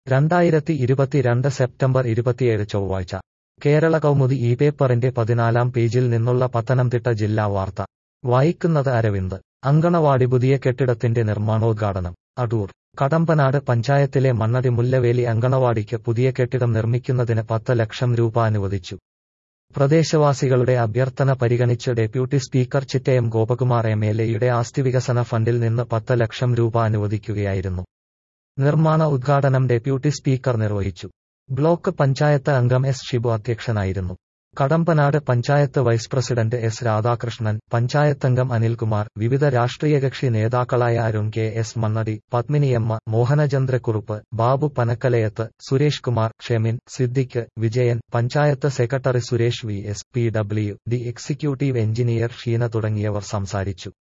രണ്ടായിരത്തി ഇരുപത്തിരണ്ട് സെപ്റ്റംബർ ഇരുപത്തിയേഴ് ചൊവ്വാഴ്ച കേരള കൗമുദി ഈ പേപ്പറിന്റെ പതിനാലാം പേജിൽ നിന്നുള്ള പത്തനംതിട്ട ജില്ലാ വാർത്ത വായിക്കുന്നത് അരവിന്ദ് അങ്കണവാടി പുതിയ കെട്ടിടത്തിന്റെ നിർമ്മാണോദ്ഘാടനം അടൂർ കടമ്പനാട് പഞ്ചായത്തിലെ മണ്ണടി മുല്ലവേലി അങ്കണവാടിക്ക് പുതിയ കെട്ടിടം നിർമ്മിക്കുന്നതിന് പത്ത് ലക്ഷം രൂപ അനുവദിച്ചു പ്രദേശവാസികളുടെ അഭ്യർത്ഥന പരിഗണിച്ച് deputy speaker Chittayam Gopakumar M L എയുടെ ആസ്തിവികസന ഫണ്ടിൽ നിന്ന് പത്ത് ലക്ഷം രൂപ അനുവദിക്കുകയായിരുന്നു നിർമ്മാണ ഉദ്ഘാടനം ഡെപ്യൂട്ടി സ്പീക്കർ നിർവഹിച്ചു ബ്ലോക്ക് പഞ്ചായത്ത് അംഗം എസ് ഷിബു അധ്യക്ഷനായിരുന്നു Kadampanad panchayat vice president S Radhakrishnan പഞ്ചായത്തംഗം അനിൽകുമാർ വിവിധ രാഷ്ട്രീയകക്ഷി നേതാക്കളായ Arun K S Mannadi Padminiamma Mohanachandrakurup Babu Panakkalayath Suresh Kumar Shemin Siddique Vijayan panchayat secretary Suresh V S P W D executive engineer Sheena തുടങ്ങിയവർ സംസാരിച്ചു